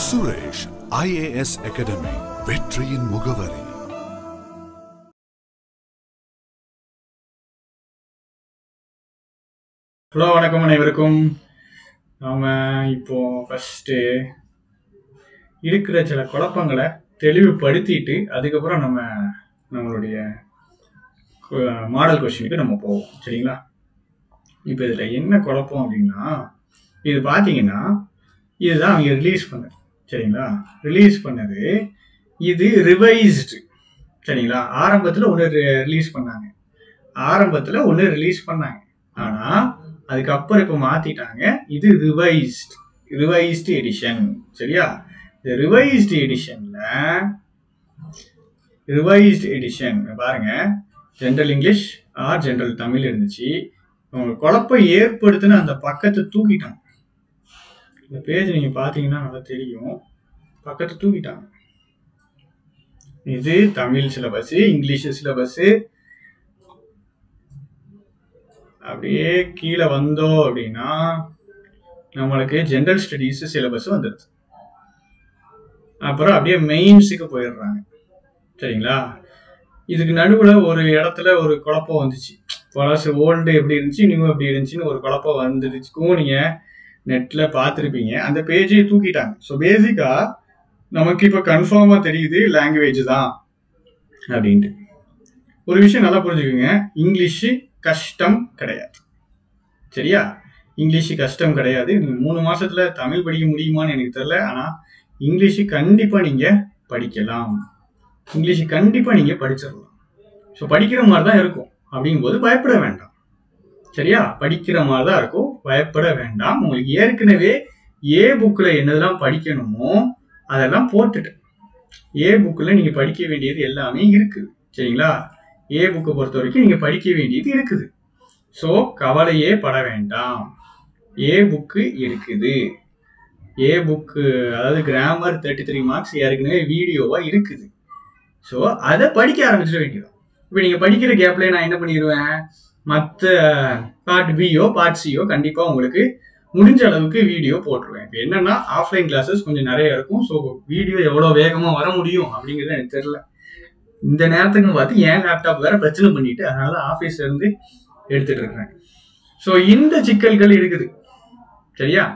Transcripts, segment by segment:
Suresh IAS academy வெற்றியின் முகவரி hello வணக்கம் அனைவருக்கும் நாம இப்போ ஃபஸ்ட்டு இருக்கிற சில குழப்பங்களை தெளிவுபடுத்திட்டு அதுக்கப்புறம் நம்ம நம்மளுடைய மாடல் கொஸ்டினுக்கு நம்ம போவோம் சரிங்களா இப்போ இதில் என்ன குழப்பம் அப்படின்னா இது பார்த்தீங்கன்னா இதுதான் அவங்க ரிலீஸ் பண்ணது சரிங்களா ரிலீஸ் பண்ணது இது ரிவைஸ்டு சரிங்களா ஆரம்பத்தில் ஒன்று ரிலீஸ் பண்ணாங்க ஆரம்பத்தில் ஒன்று ரிலீஸ் பண்ணாங்க ஆனால் அதுக்கப்புறம் இப்போ மாத்திட்டாங்க இது ரிவைஸ்ட் ரிவைஸ்டு எடிஷன் சரியா இந்த ரிவைஸ்டு எடிஷன்ல ரிவைஸ்டு எடிஷன் பாருங்க general English or general Tamil இருந்துச்சு அவங்க குழப்பம் ஏற்படுத்தின அந்த பக்கத்தை தூக்கிட்டாங்க இந்த பேஜ் நீங்க பாத்தீங்கன்னா நல்லா தெரியும் பக்கத்தை தூக்கிட்டாங்க இது தமிழ் சிலபஸ் இங்கிலீஷ் சிலபஸ் அப்படியே கீழே வந்தோம் அப்படின்னா நம்மளுக்கு ஜென்ரல் ஸ்டடீஸ் சிலபஸ் வந்துடுது அப்புறம் அப்படியே மெயின்ஸுக்கு போயிடுறாங்க சரிங்களா இதுக்கு நடுவில் ஒரு இடத்துல ஒரு குழப்பம் வந்துச்சு பழசு ஓல்டு எப்படி இருந்துச்சு நியூ எப்படி இருந்துச்சுன்னு ஒரு குழப்பம் வந்துடுச்சுக்கும் நீங்கள் நெட்டில் பார்த்துருப்பீங்க அந்த பேஜை தூக்கிட்டாங்க ஸோ பேசிக்காக நமக்கு இப்போ கன்ஃபார்மாக தெரியுது லாங்குவேஜ் தான் அப்படின்ட்டு ஒரு விஷயம் நல்லா புரிஞ்சுக்கோங்க இங்கிலீஷு கஷ்டம் கிடையாது சரியா இங்கிலீஷ் கஷ்டம் கிடையாது நீங்க மூணு மாசத்துல தமிழ் படிக்க முடியுமான்னு எனக்கு தெரியல ஆனா இங்கிலீஷ் கண்டிப்பா நீங்க படிக்கலாம் இங்கிலீஷ் கண்டிப்பா நீங்க படிச்சிடலாம் ஸோ படிக்கிற மாதிரி தான் இருக்கும் அப்படிங்கும்போது பயப்பட வேண்டாம் சரியா படிக்கிற மாதிரி தான் இருக்கும் பயப்பட வேண்டாம் உங்களுக்கு ஏற்கனவே ஏ புக்கில் என்னதெல்லாம் படிக்கணுமோ அதெல்லாம் போட்டுட்டு ஏ புக்கில் நீங்கள் படிக்க வேண்டியது எல்லாமே இருக்குது சரிங்களா ஏ புக்கை பொறுத்த வரைக்கும் நீங்கள் படிக்க வேண்டியது இருக்குது ஸோ கவலையே பட வேண்டாம் ஏ புக்கு இருக்குது ஏ புக்கு அதாவது கிராமர் தேர்ட்டி த்ரீ மார்க்ஸ் ஏற்கனவே வீடியோவாக இருக்குது ஸோ அதை படிக்க ஆரம்பிச்சிட வேண்டியது இப்போ நீங்கள் படிக்கிற கேப்லேயே நான் என்ன பண்ணிடுவேன் மற்ற பார்ட் பியோ பார்ட் சியோ கண்டிப்பாக உங்களுக்கு முடிஞ்ச அளவுக்கு வீடியோ போட்டுருவேன் இப்போ என்னன்னா ஆஃப்லைன் கிளாஸஸ் கொஞ்சம் நிறைய இருக்கும் ஸோ வீடியோ எவ்வளோ வேகமாக வர முடியும் அப்படிங்கிறது எனக்கு தெரியல இந்த நேரத்துக்கு பார்த்து என் லேப்டாப் வேற பிரச்சனை பண்ணிட்டு அதனால ஆஃபீஸ்ல இருந்து எடுத்துட்டு இருக்கிறேன் ஸோ இந்த சிக்கல்கள் இருக்குது சரியா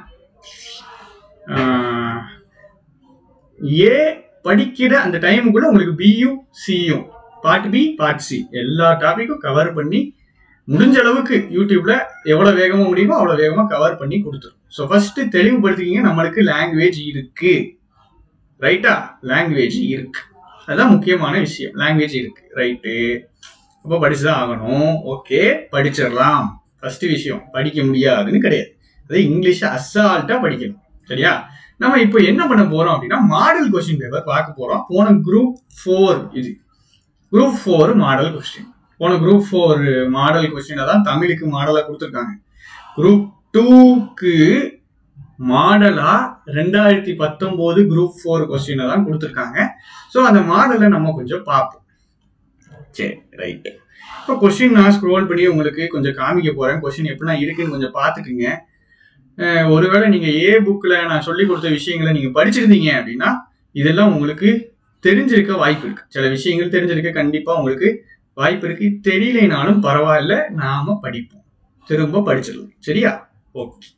ஆஹ் ஏ படிக்கிற அந்த டைம் கூட உங்களுக்கு பியும் சியும் பார்ட் பி பார்ட் சி எல்லா டாபிக்கும் கவர் பண்ணி முடிஞ்ச அளவுக்கு யூடியூப்ல எவ்வளவு வேகமா முடியுமோ அவ்வளவு வேகமா கவர் பண்ணி கொடுத்துரும் ஸோ ஃபர்ஸ்ட் தெளிவுபடுத்திக்கிங்க நம்மளுக்கு லாங்குவேஜ் இருக்கு ரைட்டா லாங்குவேஜ் இருக்கு அதுதான் முக்கியமான விஷயம் லாங்குவேஜ் இருக்கு ரைட்டு அப்போ படிச்சுதான் ஆகணும் ஓகே படிச்சிடலாம் ஃபர்ஸ்ட் விஷயம் படிக்க முடியாதுன்னு கிடையாது அதே இங்கிலீஷை அசால்ட்டா படிக்கணும் சரியா நம்ம இப்போ என்ன பண்ண போறோம் அப்படின்னா மாடல் கொஸ்டின் பேப்பர் பார்க்க போறோம் போன குரூப் ஃபோர் இது குரூப் ஃபோர் மாடல் கொஸ்டின் போன குரூப் ஃபோர் மாடல் கொஸ்டினை தான் தமிழுக்கு மாடலா கொடுத்துருக்காங்க குரூப் டூக்கு மாடலா ரெண்டாயிரத்தி பத்தொன்பது குரூப் ஃபோர் கொஸ்டினை தான் கொடுத்துருக்காங்க ஸோ அந்த மாடலை நம்ம கொஞ்சம் பார்ப்போம் சரி ரைட்டு இப்போ கொஸ்டின் நான் ஸ்க்ரோல் பண்ணி உங்களுக்கு கொஞ்சம் காமிக்க போறேன் கொஸ்டின் எப்படிலாம் இருக்குன்னு கொஞ்சம் பார்த்துக்குங்க அஹ் ஒருவேளை நீங்க ஏ புக்ல நான் சொல்லி கொடுத்த விஷயங்களை நீங்க படிச்சிருந்தீங்க அப்படின்னா இதெல்லாம் உங்களுக்கு தெரிஞ்சிருக்க வாய்ப்பு இருக்கு சில விஷயங்கள் தெரிஞ்சிருக்க கண்டிப்பா உங்களுக்கு வாய்ப்பு இருக்கு தெரியலைனாலும் பரவாயில்ல நாம படிப்போம் திரும்ப படிச்சிடலாம் சரியா ஓகே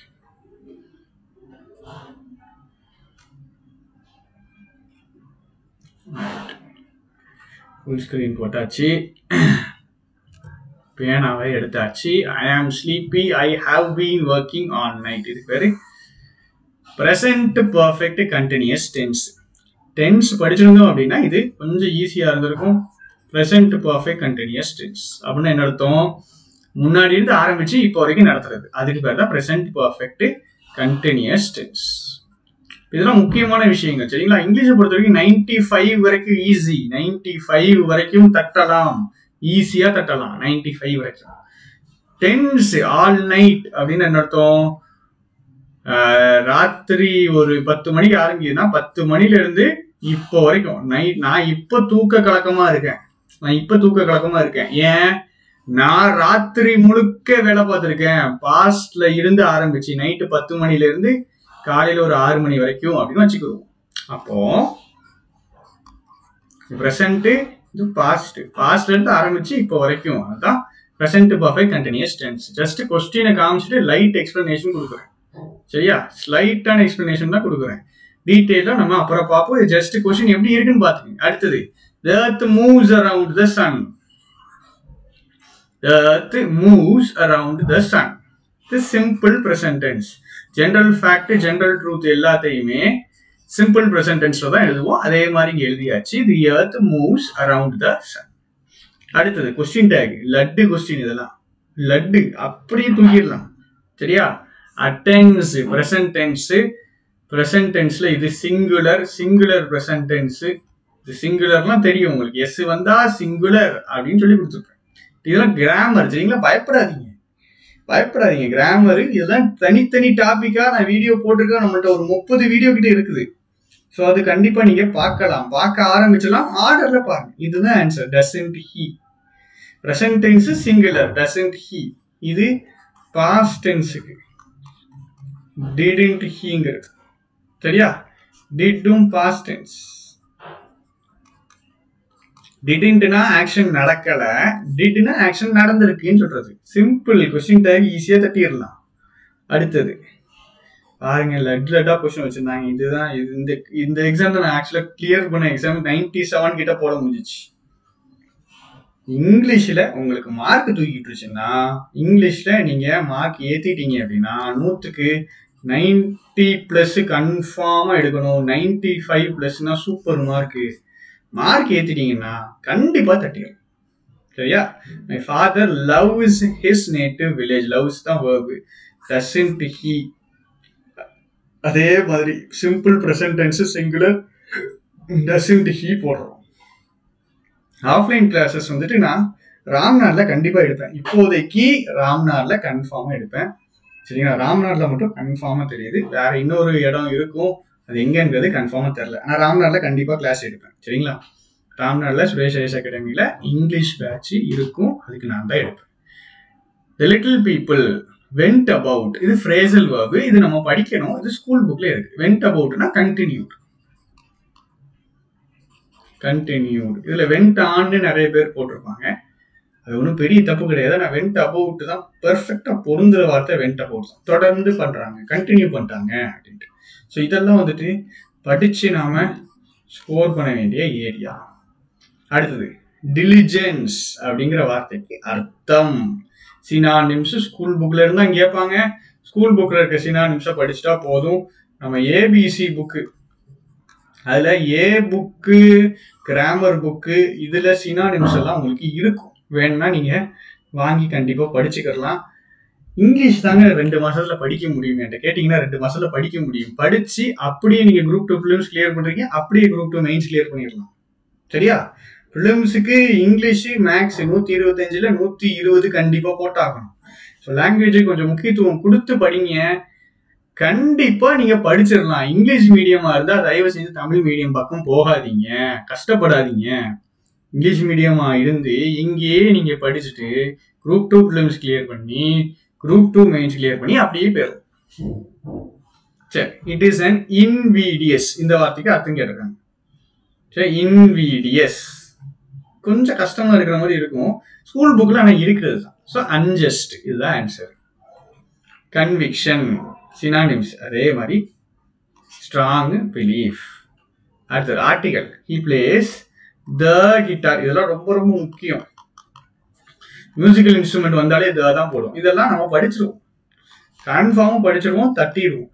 ஃபுல் ஸ்க்ரீன் போட்டாச்சு பேனாவை எடுத்தாச்சு I am sleepy I have been working on night இது பேரு present perfect continuous tense tense படிச்சிருந்தோம் அப்படின்னா இது கொஞ்சம் ஈஸியாக இருந்திருக்கும் ப்ரெசன்ட் பர்ஃபெக்ட் கண்டினியூஸ் டென்ஸ் அப்படின்னு என்ன அர்த்தம் முன்னாடி இருந்து ஆரம்பிச்சு இப்போ வரைக்கும் நடத்துறது அதுக்கு பேர் தான் ப்ரெசன்ட் பர்ஃபெக்ட் கண்டினியூஸ் டென்ஸ் இதெல்லாம் முக்கியமான விஷயங்கள் சரிங்களா இங்கிலீஷை பொறுத்த வரைக்கும் நைன்டி ஃபைவ் வரைக்கும் ஈஸி நைன்டி ஃபைவ் வரைக்கும் தட்டலாம் ஈஸியா தட்டலாம் நைன்டி ஃபைவ் வரைக்கும் டென்ஸ் ஆல் நைட் அப்படின்னு என்ன அர்த்தம் ஆஹ் ராத்திரி ஒரு பத்து மணிக்கு ஆரம்பிக்குதுன்னா பத்து மணில இருந்து இப்போ வரைக்கும் நைட் நான் இப்ப தூக்க கலக்கமா இருக்கேன் நான் இப்ப தூக்க கலக்கமா இருக்கேன் ஏன் நான் ராத்திரி முழுக்க வேலை பார்த்துருக்கேன் பாஸ்ட்ல இருந்து ஆரம்பிச்சு நைட்டு பத்து மணில இருந்து காலையில ஒரு ஆறு மணி வரைக்கும் அப்படின்னு வச்சுக்கிடுவோம் அப்போ ப்ரெசன்ட் இது பாஸ்ட் பாஸ்ட்ல இருந்து ஆரம்பிச்சு இப்போ வரைக்கும் அதுதான் present perfect continuous tense just கொஸ்டினை காமிச்சிட்டு லைட் எக்ஸ்பிளனேஷன் கொடுக்குறேன் சரியா ஸ்லைட்டான எக்ஸ்பிளனேஷன் தான் கொடுக்குறேன் டீட்டெயிலாக நம்ம அப்புறம் பார்ப்போம் இது ஜஸ்ட் கொஸ்டின் எப்படி இருக்குன்னு பார்த்துக்கங்க அடுத்தது The earth moves around the sun. The earth moves around the sun. This simple present tense. General fact, general truth எல்லாத்தையுமே சிம்பிள் ப்ரெசன்ட் டென்ஸ்ல தான் எழுதுவோம் அதே மாதிரி இங்க எழுதியாச்சு the earth moves around the sun அடுத்தது கொஸ்டின் டேக் லட்டு கொஸ்டின் இதெல்லாம் லட்டு அப்படியே தூக்கிடலாம் சரியா அட்டென்ஸ் ப்ரெசன்ட் டென்ஸ் ப்ரெசன்ட் டென்ஸ்ல இது சிங்குலர் சிங்குலர் ப்ரெசன்ட் டென்ஸ் இது சிங்குலர்லாம் தெரியும் உங்களுக்கு எஸ் வந்தா சிங்குலர் அப்படின்னு சொல்லி கொடுத்துருக்கேன் இதெல்லாம் கிராமர் சரிங்களா பயப்படாதீங்க பயப்படாதீங்க கிராமர் இதெல்லாம் தனித்தனி டாபிக்கா நான் வீடியோ போட்டிருக்கேன் நம்மள்ட்ட ஒரு முப்பது வீடியோ கிட்ட இருக்குது ஸோ அது கண்டிப்பா நீங்க பார்க்கலாம் பார்க்க ஆரம்பிச்சலாம் ஆர்டர்ல பாருங்க இதுதான் answer doesn't he present tense singular doesn't he இது பாஸ்ட் டென்ஸுக்கு டிடன்ட் ஹீங்கிறது சரியா டிட்டும் பாஸ்ட் டென்ஸ் டிடின்ட்னா ஆக்ஷன் நடக்கல டிட்னா ஆக்ஷன் நடந்திருக்குன்னு சொல்றது சிம்பிள் கொஸ்டின் டேக் ஈஸியா தட்டிடலாம் அடுத்தது பாருங்க லட் லட்டா கொஸ்டின் வச்சிருந்தாங்க இதுதான் இது இந்த இந்த எக்ஸாம் நான் ஆக்சுவலா கிளியர் பண்ண எக்ஸாம் நைன்டி செவன் கிட்ட போட முடிஞ்சிச்சு இங்கிலீஷ்ல உங்களுக்கு மார்க் தூக்கிட்டுருச்சுன்னா இங்கிலீஷ்ல நீங்க மார்க் ஏத்திட்டீங்க அப்படின்னா நூத்துக்கு நைன்டி பிளஸ் கன்ஃபார்மா எடுக்கணும் நைன்டி ஃபைவ் பிளஸ்னா சூப்பர் மார்க்கு மார்க் ஏத்திட்டீங்கன்னா கண்டிப்பா தட்டிடும் சரியா my father loves his native village loves தான் வேர்பு டசன்ட் ஹி அதே மாதிரி simple present tense singular doesn't he போடுறோம் ஆஃப்லைன் கிளாஸஸ் வந்துட்டு நான் ராம்நாட்ல கண்டிப்பா எடுப்பேன் இப்போதைக்கு ராம்நாட்ல கன்ஃபார்மா எடுப்பேன் சரிங்களா ராம்நாட்ல மட்டும் கன்ஃபார்மா தெரியுது வேற இன்னொரு இடம் இருக்கும் அது எங்கன்றது கன்ஃபார்மா தெரியல ஆனா ராம்நாட்ல கண்டிப்பா கிளாஸ் எடுப்பேன் சரிங்களா ராம்நாட்ல சுரேஷ் ஐஎஸ் அகாடமியில இங்கிலீஷ் பேட்ச் இருக்கும் அதுக்கு நான் தான் எடுப்பேன் the little people went about இது ஃப்ரேசல் வேர்பு இது நம்ம படிக்கணும் இது ஸ்கூல் புக்ல இருக்கு வெண்ட் அபவுட்னா கண்டினியூட் கண்டினியூட் இதுல வெண்ட் ஆன்னு நிறைய பேர் போட்டிருப்பாங்க அது ஒன்றும் பெரிய தப்பு கிடையாது நான் வெண்ட் அபவுட் தான் பெர்ஃபெக்டா பொருந்துற வார்த்தை வெண்ட் அபவுட் தான் தொடர்ந்து பண்றாங்க கண்டினியூ பண்றாங்க அப்படின்ட்டு ஸோ இதெல்லாம் வந்துட்டு படிச்சு நாம ஸ்கோர் பண்ண வேண்டிய ஏரியா அடுத்தது டிலிஜென்ஸ் அப்படிங்கிற வார்த்தைக்கு அர்த்தம் சினானிம்ஸ் ஸ்கூல் புக்ல இருந்தா கேட்பாங்க ஸ்கூல் புக்ல இருக்க சினானிம்ஸை படிச்சுட்டா போதும் நம்ம ஏபிசி புக்கு அதுல ஏ புக்கு கிராமர் புக்கு இதுல சினானிம்ஸ் எல்லாம் உங்களுக்கு இருக்கும் வேணும்னா நீங்க வாங்கி கண்டிப்பா படிச்சுக்கலாம் இங்கிலீஷ் தாங்க ரெண்டு மாசத்துல படிக்க முடியும் என்கிட்ட கேட்டீங்கன்னா ரெண்டு மாசத்துல படிக்க முடியும் படிச்சு அப்படியே நீங்க குரூப் டூ பிலிம்ஸ் கிளியர் பண்றீங்க அப்படியே குரூப் டூ மெயின்ஸ் கிளியர் பண்ணிடலாம் சரியா பிலிம்ஸுக்கு இங்கிலீஷ் மேக்ஸ் நூத்தி இருபத்தஞ்சுல நூத்தி இருபது கண்டிப்பா போட்டாகணும் ஸோ லாங்குவேஜுக்கு கொஞ்சம் முக்கியத்துவம் கொடுத்து படிங்க கண்டிப்பா நீங்க படிச்சிடலாம் இங்கிலீஷ் மீடியமா இருந்தா தயவு செஞ்சு தமிழ் மீடியம் பக்கம் போகாதீங்க கஷ்டப்படாதீங்க இங்கிலீஷ் மீடியமா இருந்து இங்கேயே நீங்க படிச்சுட்டு குரூப் டூ பிலிம்ஸ் கிளியர் பண்ணி குரூப் டூ மெயின்ஸ் கிளியர் பண்ணி அப்படியே போயிடும் சரி இட் இஸ் அன் இன்விடியஸ் இந்த வார்த்தைக்கு அர்த்தம் கேட்டிருக்காங்க சரி இன்விடியஸ் கொஞ்சம் கஷ்டமா இருக்கிற மாதிரி இருக்கும் ஸ்கூல் புக்ல ஆனா இருக்கிறது தான் ஸோ அன்ஜஸ்ட் இதுதான் ஆன்சர் கன்விக்ஷன் சினானிம்ஸ் அதே மாதிரி ஸ்ட்ராங் பிலீஃப் அடுத்தது article he plays the guitar இதெல்லாம் ரொம்ப ரொம்ப முக்கியம் மியூசிக்கல் இன்ஸ்ட்ருமெண்ட் வந்தாலே த தான் போடும் இதெல்லாம் நம்ம படிச்சிருவோம் கன்ஃபார்மும் படிச்சிருவோம் தட்டிடுவோம்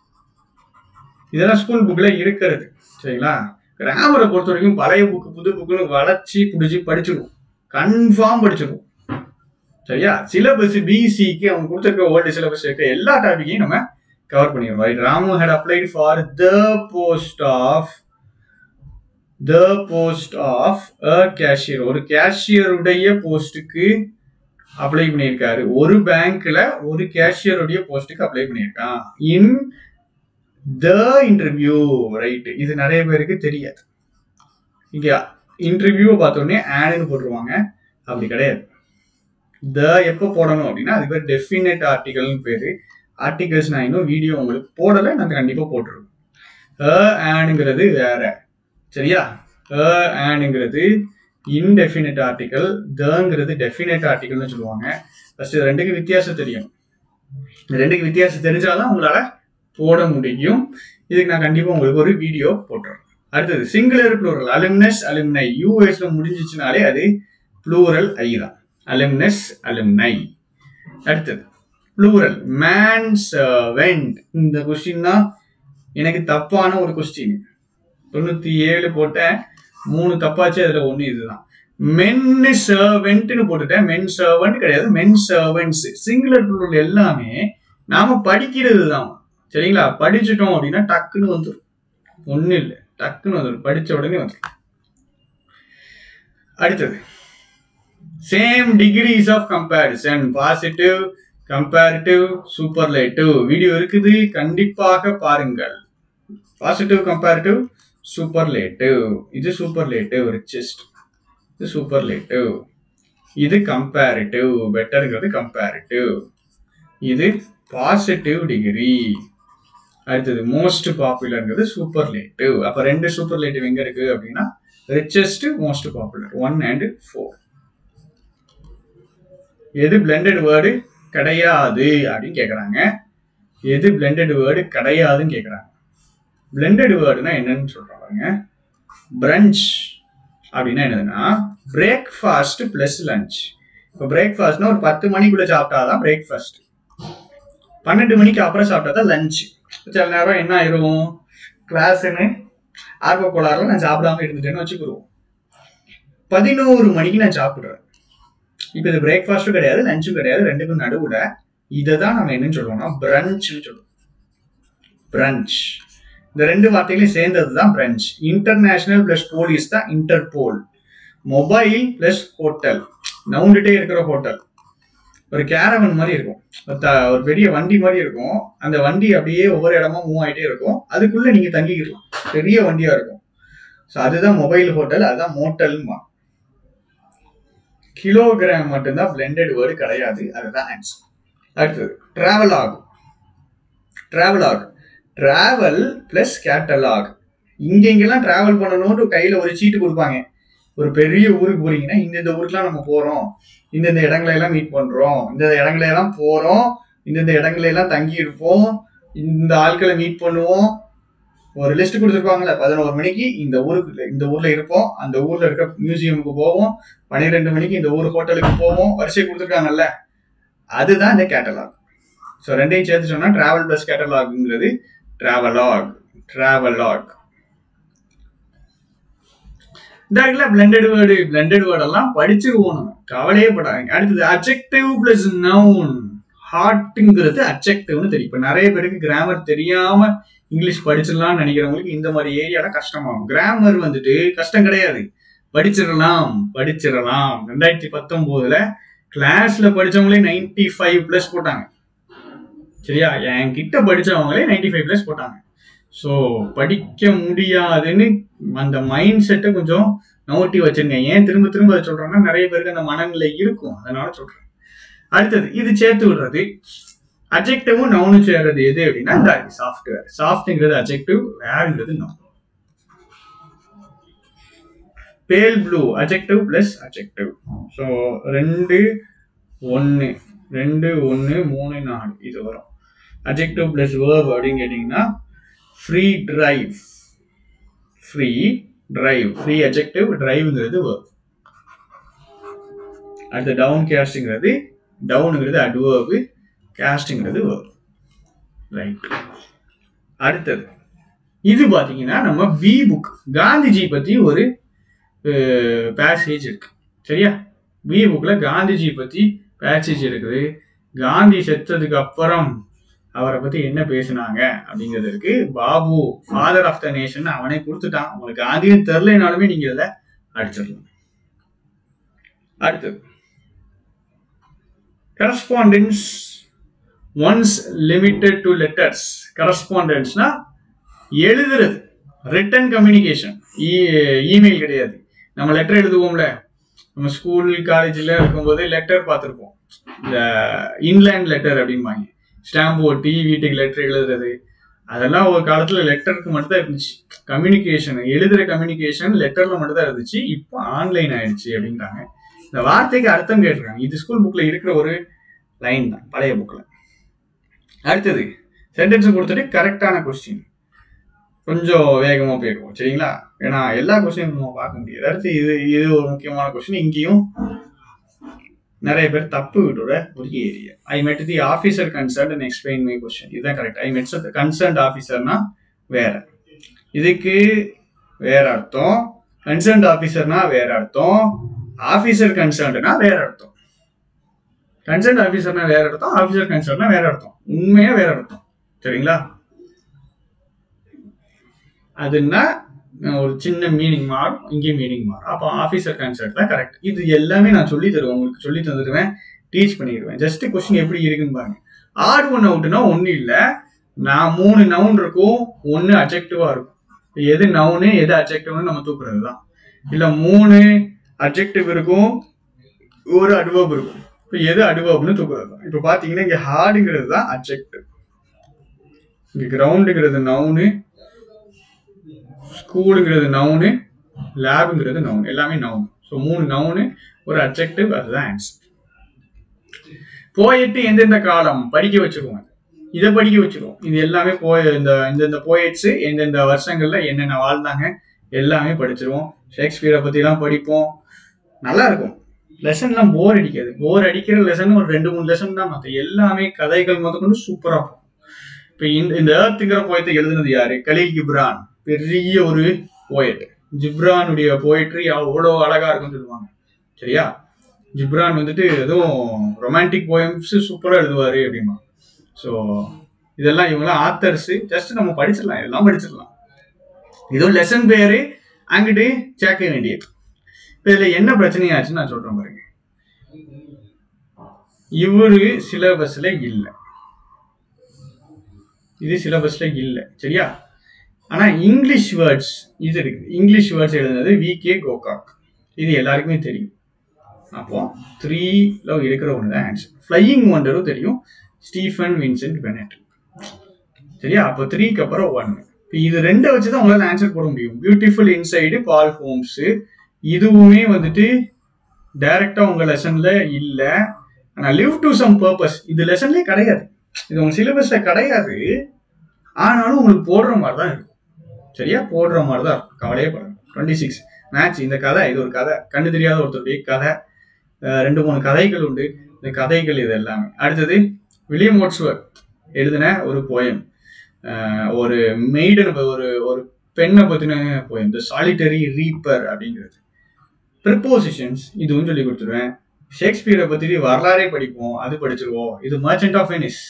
இதெல்லாம் ஸ்கூல் புக்ல இருக்கிறது சரிங்களா கிராமரை பொறுத்த வரைக்கும் பழைய புக்கு புது புக்குன்னு வளைச்சி பிடிச்சி படிச்சிருவோம் கன்ஃபார்ம் படிச்சிருவோம் சரியா சிலபஸ் பிசிக்கு அவங்க கொடுத்துருக்க ஓல்டு சிலபஸ் இருக்க எல்லா டாபிக்கையும் நம்ம கவர் பண்ணிடுவோம் right Ramu had applied for the post of the post of a cashier ஒரு கேஷியருடைய போஸ்ட்டுக்கு அப்ளை பண்ணியிருக்காரு ஒரு பேங்க்ல ஒரு கேஷியருடைய போஸ்ட்டுக்கு அப்ளை பண்ணியிருக்கான் இன் த இன்டர்வியூ ரைட் இது நிறைய பேருக்கு தெரியாது இங்க இன்டர்வியூவை பார்த்தோன்னே ஆடுன்னு போட்டுருவாங்க அப்படி கிடையாது த எப்போ போடணும் அப்படின்னா அது பேர் டெஃபினட் ஆர்டிகல்னு பேரு ஆர்டிகல்ஸ் நான் இன்னும் வீடியோ உங்களுக்கு போடலை நான் கண்டிப்பா போட்டுருவேன் ஆனுங்கிறது வேற சரியா ஆனுங்கிறது இன்டெஃபினட் ஆர்டிகல் தங்கிறது டெஃபினட் ஆர்டிகல்னு சொல்லுவாங்க ஃபர்ஸ்ட் இது ரெண்டுக்கு வித்தியாசம் தெரியும் இந்த ரெண்டுக்கு வித்தியாசம் தெரிஞ்சாதான் உங்களால போட முடியும் இதுக்கு நான் கண்டிப்பா உங்களுக்கு ஒரு வீடியோ போட்டுறேன் அடுத்தது சிங்குலர் ப்ளூரல் அலுமினஸ் அலுமினை யூஎஸ்ல முடிஞ்சிச்சுனாலே அது ப்ளூரல் ஐ தான் அலுமினஸ் அலுமினை அடுத்தது ப்ளூரல் மேன் சர்வெண்ட் இந்த கொஸ்டின் தான் எனக்கு தப்பான ஒரு கொஸ்டின் தொண்ணூத்தி ஏழு போட்டேன் மூணு தப்பாச்சு அதுல ஒண்ணு இதுதான் மென் சர்வெண்ட்னு போட்டுட்டேன் மென் சர்வெண்ட் கிடையாது மென் சர்வெண்ட்ஸ் சிங்குலர் ப்ளூரல் எல்லாமே நாம படிக்கிறது தான் சரிங்களா படிச்சுட்டோம் அப்படின்னா டக்குன்னு வந்துடும் ஒண்ணும் இல்லை டக்குன்னு வந்துடும் படிச்ச உடனே வந்துடும் அடுத்தது same degrees of comparison positive comparative superlative video இருக்குது கண்டிப்பாக பாருங்கள் பாசிட்டிவ் கம்பேரிட்டிவ் சூப்பர்லேட்டிவ் இது சூப்பர்லேட்டிவ் ரிச்சஸ்ட் இது சூப்பர்லேட்டிவ் இது கம்பேரிட்டிவ் பெட்டருங்கிறது கம்பேரிட்டிவ் இது பாசிட்டிவ் டிகிரி அடுத்தது மோஸ்ட் பாப்புலர்ங்கிறது சூப்பர்லேட்டிவ் அப்ப ரெண்டு சூப்பர்லேட்டிவ் எங்க இருக்கு அப்படின்னா richest most popular one and four எது பிளெண்டட் வேர்டு கிடையாது அப்படின்னு கேக்குறாங்க எது பிளெண்டட் வேர்டு கிடையாதுன்னு கேக்குறாங்க பிளெண்டட் வேர்டுனா என்னன்னு சொல்றாங்க பிரஞ்ச் அப்படின்னா என்னதுன்னா பிரேக்ஃபாஸ்ட் பிளஸ் லஞ்ச் இப்போ பிரேக்ஃபாஸ்ட்னா ஒரு பத்து மணிக்குள்ள சாப்பிட்டாதான் பிரேக்ஃபாஸ்ட் பன்னெண்டு மணிக்கு அப்புறம் சாப்பிட்டா தான் லஞ்ச் சில நேரம் என்ன ஆயிரும் கிளாஸ்ன்னு ஆர்வ கோளாறுல நான் சாப்பிடாம இருந்துட்டேன்னு வச்சுக்கிடுவோம் பதினோரு மணிக்கு நான் சாப்பிடுறேன் இப்போ இது பிரேக்ஃபாஸ்ட்டும் கிடையாது லஞ்சும் கிடையாது ரெண்டுக்கும் நடுவுல இதை தான் நம்ம என்னன்னு சொல்லுவோம்னா பிரஞ்ச்னு சொல்லுவோம் பிரஞ்ச் இந்த ரெண்டு வார்த்தைகளையும் சேர்ந்தது தான் பிரஞ்ச் இன்டர்நேஷனல் பிளஸ் போலீஸ் தான் இன்டர்போல் மொபைல் பிளஸ் ஹோட்டல் நவுண்டுட்டே இருக்கிற ஹோட்டல் ஒரு கேரவன் மாதிரி இருக்கும் ஒரு த- ஒரு பெரிய வண்டி மாதிரி இருக்கும் அந்த வண்டி அப்படியே ஒவ்வொரு இடமா மூவ் ஆயிட்டே இருக்கும் அதுக்குள்ள நீங்க தங்கிக்கலாம் பெரிய வண்டியா இருக்கும் ஸோ அதுதான் மொபைல் ஹோட்டல் அதுதான் மோட்டல்மா கிலோகிராம் மட்டும்தான் பிளெண்டட் வேர்டு கிடையாது அதுதான் ஆன்சர் அடுத்தது டிராவல் ஆகும் டிராவல் ஆகும் டிராவல் பிளஸ் கேட்டலாக் இங்க இங்கெல்லாம் டிராவல் பண்ணணும்னு கையில ஒரு சீட்டு கொடுப்பாங்க ஒரு பெரிய ஊருக்கு போறீங்கன்னா இந்தந்த ஊருக்குலாம் நம்ம போறோம் இந்தந்த இடங்களை எல்லாம் மீட் பண்றோம் இந்த இடங்களை எல்லாம் போறோம் இந்தந்த இடங்களை எல்லாம் தங்கி இருப்போம் இந்த ஆட்களை மீட் பண்ணுவோம் ஒரு லிஸ்ட் கொடுத்துருப்பாங்கல்ல பதினோரு மணிக்கு இந்த ஊருக்கு இந்த ஊர்ல இருப்போம் அந்த ஊர்ல இருக்க மியூசியமுக்கு போவோம் பன்னிரெண்டு மணிக்கு இந்த ஊர் ஹோட்டலுக்கு போவோம் வரிசை கொடுத்துருக்காங்கல்ல அதுதான் இந்த கேட்டலாக் ஸோ ரெண்டையும் சேர்த்து சொன்னா டிராவல் பிளஸ் கேட்டலாக்ங்கிறது டிராவலாக் டிராவலாக் இந்த இருக்குல்ல பிளெண்டட் வேர்டு பிளெண்டட் வேர்ட் எல்லாம் படிச்சிருவோம் நம்ம கவலையே படாதீங்க அடுத்தது அஜெக்டிவ் பிளஸ் நவுன் ஹார்ட்ங்கிறது அஜெக்டிவ்னு தெரியும் இப்போ நிறைய பேருக்கு கிராமர் தெரியாம இங்கிலீஷ் படிச்சிடலாம்னு நினைக்கிறவங்களுக்கு இந்த மாதிரி ஏரியால கஷ்டமாகும் கிராமர் வந்துட்டு கஷ்டம் கிடையாது படிச்சிடலாம் படிச்சிடலாம் ரெண்டாயிரத்தி பத்தொன்பதுல கிளாஸ்ல படிச்சவங்களே நைன்டி ஃபைவ் பிளஸ் போட்டாங்க சரியா என் கிட்ட படிச்சவங்களே நைன்டி ஃபைவ் பிளஸ் போட்டாங்க ஸோ படிக்க முடியாதுன்னு அந்த மைண்ட் செட்டை கொஞ்சம் நோட்டி வச்சிருங்க ஏன் திரும்ப திரும்ப அதை சொல்றேன்னா நிறைய பேருக்கு அந்த மனநிலை இருக்கும் அதனால சொல்றேன் அடுத்தது இது சேர்த்து விடுறது அஜெக்டிவும் நவுனும் சேர்றது எது அப்படின்னா இந்த சாஃப்ட்வேர் சாஃப்ட்ங்கிறது அஜெக்டிவ் வேர்ங்கிறது noun pale blue adjective plus adjective so ரெண்டு ஒன்று ரெண்டு ஒன்று மூணு நாலு இது வரும் அஜெக்டிவ் பிளஸ் வேர்ப் அப்படின்னு கேட்டிங்கன்னா free drive free drive free adjective டிரைவ்ங்கிறது வேர்ப் அடுத்து டவுன் கேஸ்ட்ங்கிறது டவுனுங்கிறது அட்வர்பு கேஸ்ட்ங்கிறது வேர்ப் ரைட் அடுத்தது இது பாத்தீங்கன்னா நம்ம பி புக் காந்திஜி பத்தி ஒரு பேசேஜ் இருக்கு சரியா பி புக்ல காந்திஜி பத்தி பேசேஜ் இருக்குது காந்தி செத்ததுக்கு அப்புறம் அவரை பத்தி என்ன பேசுனாங்க அப்படிங்கிறது இருக்கு Bapu father of the nation அவனே கொடுத்துட்டான் உங்களுக்கு காந்தியே தெரிலனாலுமே நீங்க இதில் அடிச்சிடலாம் அடுத்தது correspondence once limited to letters கரஸ்பாண்டன்ஸ்னா எழுதுறது ரிட்டன் கம்யூனிகேஷன் இமெயில் கிடையாது நம்ம லெட்டர் எழுதுவோம்ல நம்ம ஸ்கூல் காலேஜில் இருக்கும்போது லெட்டர் பார்த்துருப்போம் இந்த இன்லேண்ட் லெட்டர் அப்படிம்பாங்க ஸ்டாம்ப் ஒட்டி வீட்டுக்கு லெட்டர் எழுதுறது அதெல்லாம் ஒரு காலத்துல லெட்டருக்கு மட்டும் தான் இருந்துச்சு கம்யூனிகேஷன் எழுதுற கம்யூனிகேஷன் லெட்டர்ல மட்டும் தான் இருந்துச்சு இப்போ ஆன்லைன் ஆயிடுச்சு அப்படின்றாங்க இந்த வார்த்தைக்கு அர்த்தம் கேட்டிருக்காங்க இது ஸ்கூல் புக்ல இருக்கிற ஒரு லைன் தான் பழைய புக்ல அடுத்தது சென்டென்ஸ் கொடுத்துட்டு கரெக்டான கொஸ்டின் கொஞ்சம் வேகமா போயிடுவோம் சரிங்களா ஏன்னா எல்லா கொஸ்டினும் நம்ம பார்க்க முடியாது அடுத்து இது இது ஒரு முக்கியமான கொஸ்டின் இங்கேயும் நிறைய பேர் தப்பு விடுற ஒரு area I met the officer concern and explain my question இதுதான் கரெக்ட் ஐ மெட் கன்சர்ன்ட் ஆஃபீஸர்னா வேற இதுக்கு வேற அர்த்தம் கன்சர்ன்ட் ஆஃபீஸர்னா வேற அர்த்தம் ஆஃபீஸர் கன்சர்ன்ட்னா வேற அர்த்தம் கன்சர்ன்ட் ஆஃபீஸர்னா வேற அர்த்தம் ஆஃபீஸர் கன்சர்ன்னா வேற அர்த்தம் உண்மையா வேற அர்த்தம் சரிங்களா அதுன்னா ஒரு சின்ன மீனிங் மாறும் இங்கே மீனிங் மாறும் அப்போ ஆஃபீஸர் கன்சர்ட் தான் கரெக்ட் இது எல்லாமே நான் சொல்லி தருவேன் உங்களுக்கு சொல்லி தந்துடுவேன் டீச் பண்ணிடுவேன் ஜஸ்ட் கொஸ்டின் எப்படி இருக்குன்னு பாருங்க ஆட் ஒன் அவுட்னா ஒன்றும் இல்லை நான் மூணு நவுன் இருக்கும் ஒன்று அஜெக்டிவா இருக்கும் இப்ப எது நவுனு எது அஜெக்டிவ்னு நம்ம தூக்குறது தான் இல்லை மூணு அஜெக்டிவ் இருக்கும் ஒரு அட்வர்ப் இருக்கும் இப்போ எது அட்வர்ப்னு தூக்குறது தான் இப்போ பார்த்தீங்கன்னா இங்கே ஹார்டுங்கிறது தான் அஜெக்டிவ் இங்கே கிரவுண்டுங்கிறது நவுனு ஸ்கூலுங்கிறது நவுனு லேபுங்கிறது நவுன் எல்லாமே நவுன் ஸோ மூணு நவுனு ஒரு அப்ஜெக்டிவ் அதுதான் ஆன்சர் போயிட்டு எந்தெந்த காலம் படிக்க வச்சிருவோம் இதை படிக்க வச்சிருவோம் இது எல்லாமே போய் இந்த இந்தந்த போயிட்ஸ் எந்தெந்த வருஷங்கள்ல என்னென்ன வாழ்ந்தாங்க எல்லாமே படிச்சிருவோம் ஷேக்ஸ்பியரை பத்திலாம் படிப்போம் நல்லா இருக்கும் லெசன்லாம் போர் அடிக்காது போர் அடிக்கிற லெசன் ஒரு ரெண்டு மூணு லெசன் தான் மற்ற எல்லாமே கதைகள் முதற்கொண்டு சூப்பரா இருக்கும் இப்போ இந்த இந்த ஏர்த்துங்கிற போயத்தை எழுதுனது யாரு கலீல் கிப்ரான் பெரிய ஒரு போயட் ஜிப்ரானுடைய போயட்ரி அவ்வளோ அழகா இருக்கும்னு சொல்லுவாங்க சரியா ஜிப்ரான் வந்துட்டு எதுவும் ரொமான்டிக் போயம்ஸ் சூப்பராக எழுதுவாரு அப்படிமா ஸோ இதெல்லாம் இவங்கெல்லாம் ஆத்தர்ஸ் ஜஸ்ட் நம்ம படிச்சிடலாம் எல்லாம் படிச்சிடலாம் இதுவும் லெசன் பேரு அங்கிட்டு சேர்க்க வேண்டியது இப்போ இதில் என்ன பிரச்சனையாச்சுன்னு நான் சொல்றேன் பாருங்க இவரு சிலபஸ்ல இல்லை இது சிலபஸ்ல இல்லை சரியா ஆனா இங்கிலீஷ் வேர்ட்ஸ் இது இருக்கு இங்கிலீஷ் வேர்ட்ஸ் எழுதுனது வி கே கோகாக் இது எல்லாருக்குமே தெரியும் அப்போ த்ரீல இருக்கிற ஒன்று தான் ஆன்சர் ஃப்ளையிங் ஒண்டரும் தெரியும் ஸ்டீஃபன் வின்சென்ட் பெனட் சரியா அப்போ த்ரீக்கு அப்புறம் ஒன் இப்போ இது ரெண்டை வச்சு தான் உங்களால் ஆன்சர் போட முடியும் பியூட்டிஃபுல் இன்சைடு பால் ஹோம்ஸ் இதுவுமே வந்துட்டு டைரக்டா உங்க லெசன்ல இல்லை ஆனால் லிவ் டு சம் பர்பஸ் இது லெசன்லேயே கிடையாது இது உங்க சிலபஸ்ல கிடையாது ஆனாலும் உங்களுக்கு போடுற மாதிரி தான் இருக்கும் சரியா போடுற மாதிரி தான் இருக்கும் கவலையே படுங்க டுவெண்ட்டி சிக்ஸ் மேட்ச் இந்த கதை இது ஒரு கதை கண்டு தெரியாத ஒருத்தருடைய கதை அஹ் ரெண்டு மூணு கதைகள் உண்டு இந்த கதைகள் இது எல்லாமே அடுத்தது வில்லியம் ஓட்ஸ்வர் எழுதின ஒரு போயம் ஒரு மெய்டன் ஒரு ஒரு பெண்ணை பத்தின போயம் த சாலிட்டரி ரீப்பர் அப்படிங்கிறது ப்ரிப்போசிஷன்ஸ் இதுவும் சொல்லி கொடுத்துருவேன் ஷேக்ஸ்பியரை பத்தி வரலாறே படிப்போம் அது படிச்சிருவோம் இது மர்ச்சன்ட் ஆஃப் வெனிஸ்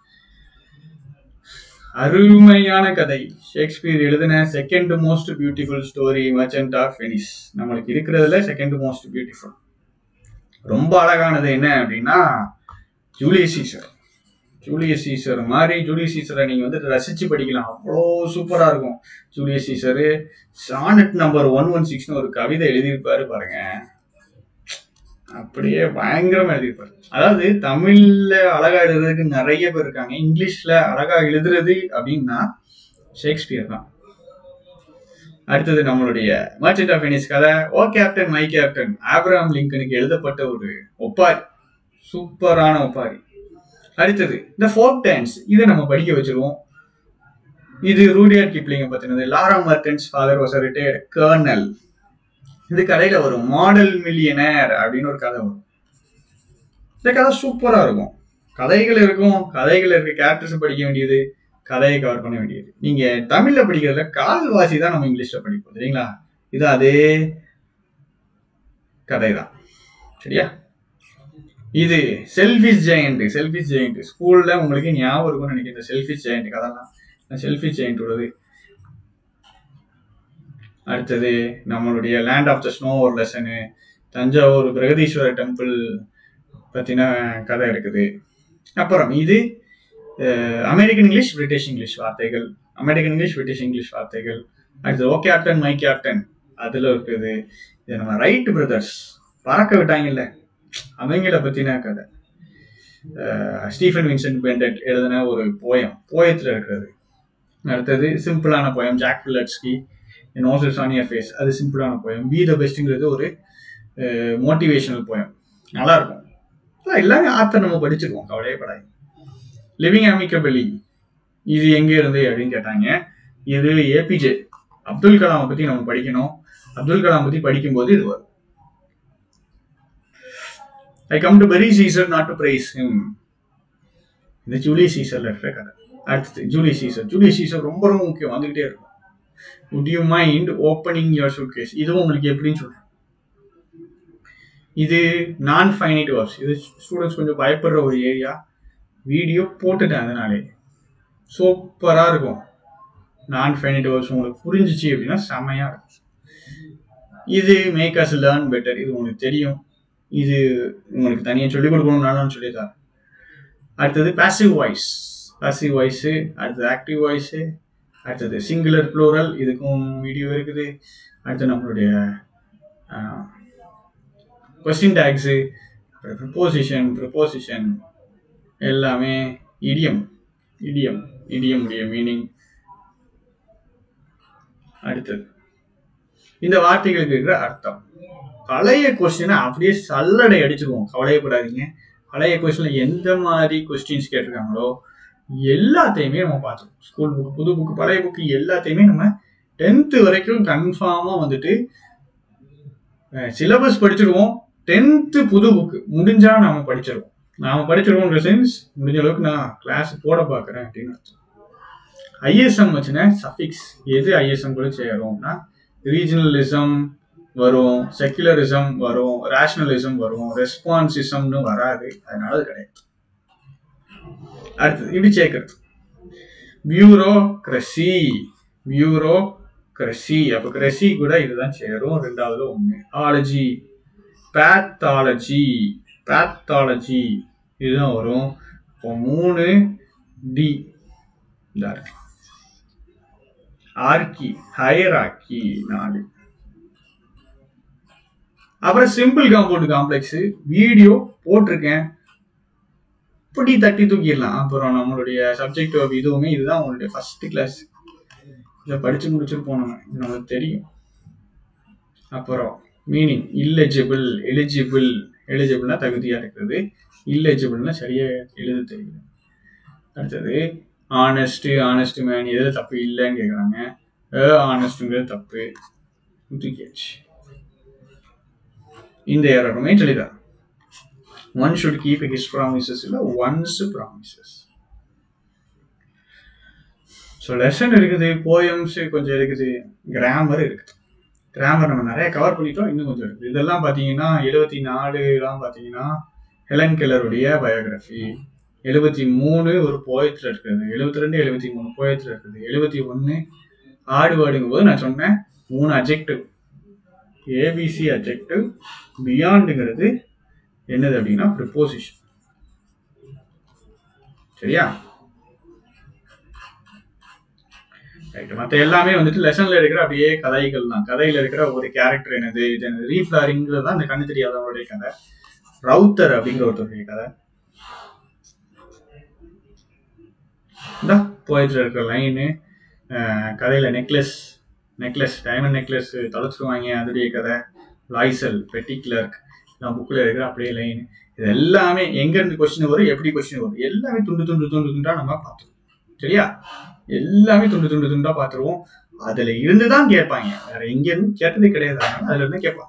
அருமையான கதை ஷேக்ஸ்பியர் எழுதின second most beautiful story merchant of Venice நம்மளுக்கு இருக்கிறதுல செகண்ட் மோஸ்ட் பியூட்டிஃபுல் ரொம்ப அழகானது என்ன அப்படின்னா ஜூலியஸ் சீசர் ஜூலியஸ் சீசர் மாதிரி ஜூலியஸ் சீசரை நீங்க வந்து ரசிச்சு படிக்கலாம் அவ்வளோ சூப்பரா இருக்கும் Julius Caesar sonnet number one one சிக்ஸ்னு ஒரு கவிதை எழுதியிருப்பாரு பாருங்க அப்படியே பயங்கரமா எழுதியிருப்பாரு அதாவது தமிழ்ல அழகா எழுதுறதுக்கு நிறைய பேர் இருக்காங்க இங்கிலீஷ்ல அழகா எழுதுறது அப்படின்னா ஷேக்ஸ்பியர் தான் அடுத்தது நம்மளுடைய மர்ச்சன்ட் ஆஃப் வெனிஸ் கதை O captain my captain Abraham லிங்கனுக்கு எழுதப்பட்ட ஒரு ஒப்பாரி சூப்பரான ஒப்பாரி அடுத்தது இந்த ஃபோக் டான்ஸ் இதை நம்ம படிக்க வச்சிருவோம் இது ரூடியார்ட் கிப்ளிங்க பத்தினது Laura Merton's father was retired colonel இது கதையில வரும் மாடல் மில்லியனர் அப்படின்னு ஒரு கதை வரும் இந்த கதை சூப்பரா இருக்கும் கதைகள் இருக்கும் கதைகள் இருக்க கேரக்டர்ஸ் படிக்க வேண்டியது கதையை கவர் பண்ண வேண்டியது நீங்க தமிழ்ல படிக்கிறதுல கால்வாசி தான் நம்ம இங்கிலீஷ்ல படிப்போம் சரிங்களா இது அதே கதை தான் சரியா இது செல்ஃபிஷ் ஜெயண்ட் செல்ஃபிஷ் ஜெயண்ட் ஸ்கூல்ல உங்களுக்கு ஞாபகம் இருக்கும்னு நினைக்கிறேன் செல்ஃபிஷ் ஜெயண்ட் கதைலாம் செல்ஃபிஷ் ஜெயண்ட் உள்ளது அடுத்தது நம்மளுடைய லேண்ட் ஆஃப் த ஸ்னோ ஒரு லெசனு தஞ்சாவூர் பிரகதீஸ்வரர் டெம்பிள் பற்றின கதை இருக்குது அப்புறம் இது அமெரிக்கன் இங்கிலீஷ் பிரிட்டிஷ் இங்கிலீஷ் வார்த்தைகள் அமெரிக்கன் இங்கிலீஷ் பிரிட்டிஷ் இங்கிலீஷ் வார்த்தைகள் அடுத்தது ஓ கேப்டன் மை கேப்டன் அதில் இருக்குது இது நம்ம ரைட் பிரதர்ஸ் பறக்க விட்டாங்கல்ல அவங்கள பற்றின கதை ஸ்டீஃபன் வின்சென்ட் பெண்டட் எழுதின ஒரு போயம் போயத்தில் இருக்கிறது அடுத்தது சிம்பிளான poem Jack Prelutsky nose is on your face அது சிம்பிளான போயம் பி த பெஸ்ட்டுங்கிறது ஒரு மோட்டிவேஷனல் போயம் நல்லா இருக்கும் அதான் எல்லாமே ஆத்தர் நம்ம படிச்சிருக்கோம் கவலையே படாது லிவிங் அமிக்கபிளி இது எங்க இருந்து அப்படின்னு கேட்டாங்க இது ஏபிஜே அப்துல் கலாமை பத்தி நம்ம படிக்கணும் அப்துல் கலாம் பத்தி படிக்கும்போது இது வரும் I come to bury Caesar not to praise him இந்த ஜூலி சீசர்ல இருக்கிற கதை அடுத்தது ஜூலி சீசர் ஜூலி சீசர் ரொம்ப ரொம்ப முக்கியம் வந்துகிட்டே இருக்கும் would you mind opening your suitcase இதுவும் உங்களுக்கு எப்படின்னு சொல்றேன் இது நான் ஃபைனைட் வர்ஸ் இது ஸ்டூடெண்ட்ஸ் கொஞ்சம் பயப்படுற ஒரு ஏரியா வீடியோ போட்டுட்டேன் அதனாலே சூப்பரா இருக்கும் நான் ஃபைனைட் வர்ஸ் உங்களுக்கு புரிஞ்சிச்சு அப்படின்னா செமையா இருக்கும் இது மேக் அஸ் லேர்ன் பெட்டர் இது உங்களுக்கு தெரியும் இது உங்களுக்கு தனியாக சொல்லிக் கொடுக்கணும்னாலும் சொல்லித்தரேன் அடுத்தது பாசிவ் வாய்ஸ் பாசிவ் வாய்ஸு அடுத்தது ஆக்டிவ் வாய்ஸு அடுத்தது சிங்குலர் ப்ளூரல் இதுக்கும் வீடியோ இருக்குது அடுத்து நம்மளுடைய கொஸ்டின் டேக்ஸு ப்ரிப்போசிஷன் ப்ரிப்போசிஷன் எல்லாமே இடியம் இடியம் இடியம் உடைய மீனிங் அடுத்தது இந்த வார்த்தைகளுக்கு இருக்கிற அர்த்தம் பழைய கொஸ்டினை அப்படியே சல்லடை அடிச்சிருவோம் கவலையப்படாதீங்க பழைய கொஸ்டின்ல எந்த மாதிரி கொஸ்டின்ஸ் கேட்டிருக்காங்களோ எல்லாத்தையுமே நம்ம பார்த்தோம் ஸ்கூல் புக் புது புக் பழைய புக்கு எல்லாத்தையுமே நம்ம டென்த்து வரைக்கும் கன்ஃபார்மாக வந்துட்டு சிலபஸ் படிச்சிருவோம் டென்த்து புது புக்கு முடிஞ்சா நாம படிச்சிருவோம் நாம படிச்சிருவோன்ற சென்ஸ் முடிஞ்ச அளவுக்கு நான் கிளாஸ் போட பார்க்குறேன் அப்படின்னு அர்த்தம் ஐஎஸ்எம் வச்சுன்னா சஃபிக்ஸ் எது ஐஎஸ்எம் கூட சேரும்னா ரீஜனலிசம் வரும் செக்குலரிசம் வரும் ரேஷனலிசம் வரும் ரெஸ்பான்சிசம்னு வராது அதனால அது கிடையாது அடுத்தது இப்படி சேர்க்கறது பியூரோக்ரசி பியூரோக்ரசி அப்போ கிரசி கூட இதுதான் சேரும் ரெண்டாவது ஒன்று ஆலஜி பேத்தாலஜி பேத்தாலஜி இதுதான் வரும் இப்போ மூணு டி இதா இருக்கு ஆர்கி ஹயராக்கி நாலு அப்புறம் சிம்பிள் காம்பவுண்ட் காம்ப்ளெக்ஸ் வீடியோ போட்டிருக்கேன் இப்படி தட்டி தூக்கிடலாம் அப்புறம் நம்மளுடைய சப்ஜெக்ட் இதுவுமே இதுதான் உங்களுடைய ஃபர்ஸ்ட் கிளாஸ் இதை படிச்சு முடிச்சிருப்போம் நம்ம இது நமக்கு தெரியும் அப்புறம் மீனிங் இல்லெஜிபிள் எலிஜிபிள் எலிஜிபிள்னா தகுதியா இருக்கிறது இல்லெஜிபிள்னா சரியா எழுத தெரியல அடுத்தது ஆனஸ்ட் ஆனஸ்ட் மேன் எதில் தப்பு இல்லைன்னு கேட்குறாங்க ஆனஸ்ட்டுங்கிறது தப்பு தூக்கியாச்சு இந்த ஏறமே சொல்லிதான் one should keep his promises இல்லை ஒன்ஸ் ப்ராமிசஸ் ஸோ லெசன் இருக்குது போயம்ஸ் கொஞ்சம் இருக்குது கிராமர் இருக்குது கிராமர் நம்ம நிறைய கவர் பண்ணிட்டோம் இன்னும் கொஞ்சம் இருக்குது இதெல்லாம் பார்த்தீங்கன்னா எழுபத்தி நாலுலாம் பார்த்தீங்கன்னா ஹெலன் கெல்லருடைய பயோகிராஃபி எழுபத்தி மூணு ஒரு போயத்தில் இருக்குது எழுபத்தி ரெண்டு எழுபத்தி மூணு போயத்தில் இருக்குது எழுபத்தி ஒன்று ஆடு வாடுங்கும் போது நான் சொன்னேன் மூணு அஜெக்டிவ் ஏபிசி அஜெக்டிவ் பியாண்டுங்கிறது என்னது அப்படின்னா ப்ரிப்போசிஷன் சரியா ரைட் மற்ற எல்லாமே வந்துட்டு லெசன்ல இருக்கிற அப்படியே கதைகள் தான் கதையில இருக்கிற ஒரு கேரக்டர் என்னது இது ரீஃப்ளாரிங்கிறது தான் அந்த கண்ணு தெரியாதவங்களுடைய கதை ரவுத்தர் அப்படிங்கிற ஒருத்தருடைய கதை இந்த போயத்தில் இருக்கிற லைனு கதையில நெக்லஸ் நெக்லஸ் டைமண்ட் நெக்லஸ் தொலைச்சிருவாங்க அதோடைய கதை லாய்சல் பெட்டி கிளர்க் நான் புக்கில் இருக்கிற அப்படியே லைன் இது எல்லாமே எங்கேருந்து கொஸ்டின் வரும் எப்படி கொஸ்டின் வரும் எல்லாமே துண்டு துண்டு துண்டு துண்டா நம்ம பார்த்துருவோம் சரியா எல்லாமே துண்டு துண்டு துண்டா பார்த்துருவோம் அதுல இருந்து தான் கேட்பாங்க வேற எங்க இருந்து கேட்டதே கிடையாது அதனால அதுல இருந்து கேட்பாங்க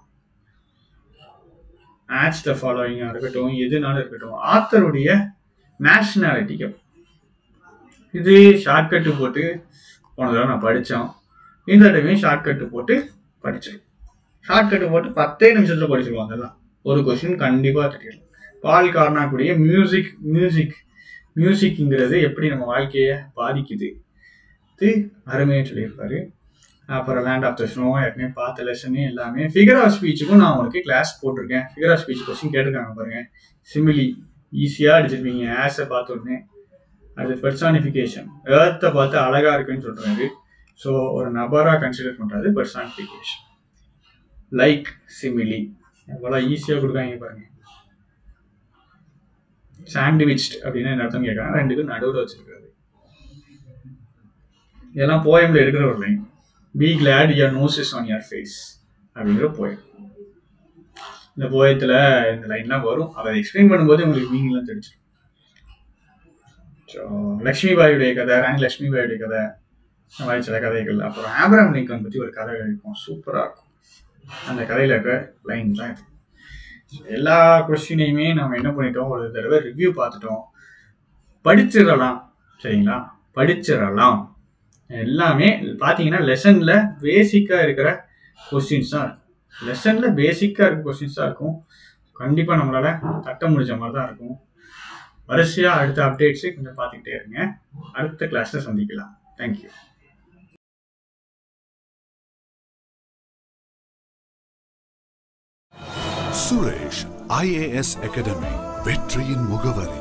மேட்ச் த ஃபாலோவிங்கா இருக்கட்டும் எதுனாலும் இருக்கட்டும் ஆத்தருடைய நேஷனாலிட்டி கேட்போம் இது ஷார்ட்கட்டு போட்டு போன தடவை நான் படித்தோம் இந்த தடவையும் ஷார்ட்கட்டு போட்டு படித்தேன் ஷார்ட்கட்டு போட்டு பத்தே நிமிஷத்துல படிச்சிருவோம் அதெல்லாம் ஒரு கொஸ்டின் கண்டிப்பாக தெரியலாம் பால் கார்னாக்குடைய மியூசிக் மியூசிக் மியூசிக்ங்கிறது எப்படி நம்ம வாழ்க்கையை பாதிக்குது இது அருமையாக சொல்லியிருப்பாரு அப்புறம் லேண்ட் ஆஃப் த ஸ்னோ ஏற்கனவே பார்த்த லெசனு எல்லாமே ஃபிகர் ஆஃப் ஸ்பீச்சுக்கும் நான் உங்களுக்கு கிளாஸ் போட்டிருக்கேன் ஃபிகர் ஆஃப் ஸ்பீச் கொஸ்டின் கேட்டிருக்காங்க பாருங்க சிமிலி ஈஸியாக அடிச்சிருப்பீங்க ஆஸை பார்த்த உடனே அது பெர்சானிஃபிகேஷன் ஏர்த்தை பார்த்து அழகா இருக்குன்னு சொல்றாரு ஸோ ஒரு நபராக கன்சிடர் பண்றது பெர்சானிஃபிகேஷன் லைக் சிமிலி எவ்வளோ ஈஸியாக கொடுக்காங்க பாருங்க சாண்ட்விச்ட் அப்படின்னு என்ன அர்த்தம் கேட்குறாங்க ரெண்டுக்கும் நடுவில் வச்சிருக்கிறது இதெல்லாம் போயம்ல இருக்கிற ஒரு line be glad your nose is on your face அப்படிங்கிற போயம் இந்த போயத்தில் இந்த லைன்லாம் வரும் அதை எக்ஸ்பிளைன் பண்ணும்போது உங்களுக்கு மீனிங்லாம் தெரிஞ்சிடும் ஸோ லக்ஷ்மி பாயுடைய கதை ராணி லக்ஷ்மி பாயுடைய கதை இந்த மாதிரி சில கதைகள் அப்புறம் ஆப்ராம் லிங்கன் பற்றி ஒரு கதை இருக்கும் சூப்பராக இருக்கும் அந்த கதையில் இருக்க லைன் தான் இது எல்லா கொஸ்டினையுமே நம்ம என்ன பண்ணிட்டோம் ஒரு தடவை ரிவ்யூ பார்த்துட்டோம் படிச்சிடலாம் சரிங்களா படிச்சிடலாம் எல்லாமே பார்த்தீங்கன்னா லெசனில் பேசிக்காக இருக்கிற கொஸ்டின்ஸ் தான் இருக்கும் லெசனில் பேசிக்காக இருக்க கொஸ்டின்ஸ் தான் இருக்கும் கண்டிப்பாக நம்மளால் தட்ட முடிஞ்ச மாதிரி தான் இருக்கும் வரிசையாக அடுத்த அப்டேட்ஸு கொஞ்சம் பார்த்துக்கிட்டே இருங்க அடுத்த கிளாஸில் சந்திக்கலாம் தேங்க்யூ சுரேஷ் ஐஏஎஸ் அகாடமி வெற்றியின் முகவரி